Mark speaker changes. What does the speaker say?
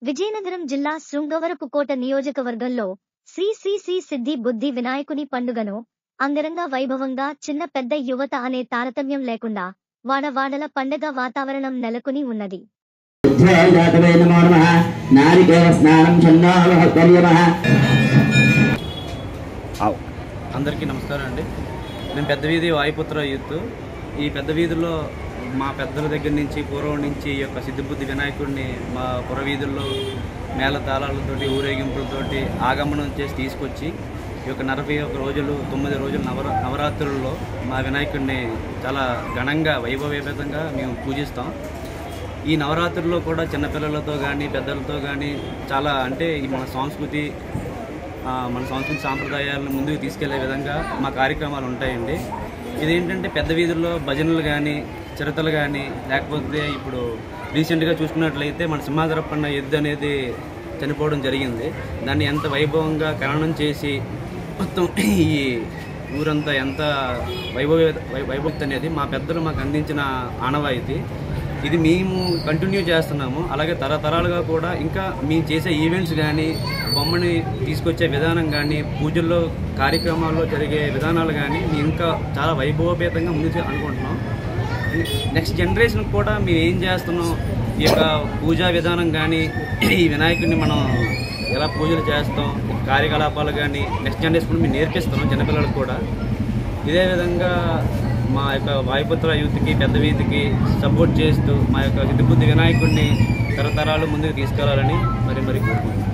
Speaker 1: విజయనగరం జిల్లా శృంగవరపుకోట నియోజకవర్గంలో శ్రీ శ్రీ శ్రీ సిద్ధి బుద్ధి వినాయకుని పండుగను అంగరంగ వైభవంగా చిన్న పెద్ద యువత అనే తారతమ్యం లేకుండా వాడవాడల పండగ వాతావరణం నెలకొని ఉన్నది
Speaker 2: జాతవే నమో నమ నారికేల స్నానం చందామః
Speaker 3: అందరికీ నమస్కారం అండి మేము పెద్ద వీధి వాయుపుత్ర యూత్ ఈ పెద్ద వీధిలో మా పెద్దల దగ్గర నుంచి పూర్వం నుంచి ఈ యొక్క సిద్ధిబుద్ధి వినాయకుడిని మా పుర వీధుల్లో మేళ తాళాలతోటి ఊరేగింపులతోటి ఆగమనం చేసి తీసుకొచ్చి ఈ యొక్క నలభై ఒక రోజులు తొమ్మిది రోజులు నవర నవరాత్రుల్లో మా వినాయకుడిని చాలా ఘనంగా వైభవేతంగా మేము పూజిస్తాం ఈ నవరాత్రుల్లో కూడా చిన్నపిల్లలతో కానీ పెద్దలతో కానీ చాలా అంటే ఈ మన సంస్కృతి ఆ, మన సంస్కృతి సాంప్రదాయాలను ముందుకు తీసుకెళ్లే విధంగా మా కార్యక్రమాలు ఉంటాయండి ఇదేంటంటే పెద్ద వీధుల్లో భజనలు కానీ చిరతలు కానీ లేకపోతే ఇప్పుడు రీసెంట్గా చూసుకున్నట్లయితే మన సింహాద్రప్పన్న ఎద్దు అనేది చనిపోవడం జరిగింది దాన్ని ఎంత వైభవంగా ఖననం చేసి మొత్తం ఈ ఊరంతా ఎంత వైభవ వై- వైభక్తి అనేది మా పెద్దలు మాకు అందించిన ఆనవాయితీ ఇది మేము కంటిన్యూ చేస్తున్నాము అలాగే తరతరాలుగా కూడా ఇంకా మేము చేసే ఈవెంట్స్ కానీ బొమ్మని తీసుకొచ్చే విధానం కానీ పూజల్లో కార్యక్రమాల్లో జరిగే విధానాలు కానీ మేము ఇంకా చాలా వైభవపేతంగా ముందుకు అనుకుంటున్నాం నెక్స్ట్ జనరేషన్ కూడా మేము ఏం చేస్తున్నాం ఈ యొక్క పూజా విధానం కానీ ఈ వినాయకుడిని మనం ఎలా పూజలు చేస్తాం కార్యకలాపాలు కానీ నెక్స్ట్ జనరేషన్ మేము నేర్పిస్తున్నాం చిన్నపిల్లలకు కూడా ఇదే విధంగా మా యొక్క వాయుపుత్ర యూత్కి పెద్ద వీధికి సపోర్ట్ చేస్తూ మా యొక్క సిద్ధిబుద్ధి వినాయకుడిని తరతరాలు ముందుకు తీసుకెళ్లాలని మరి మరి కోరుకుంటున్నాం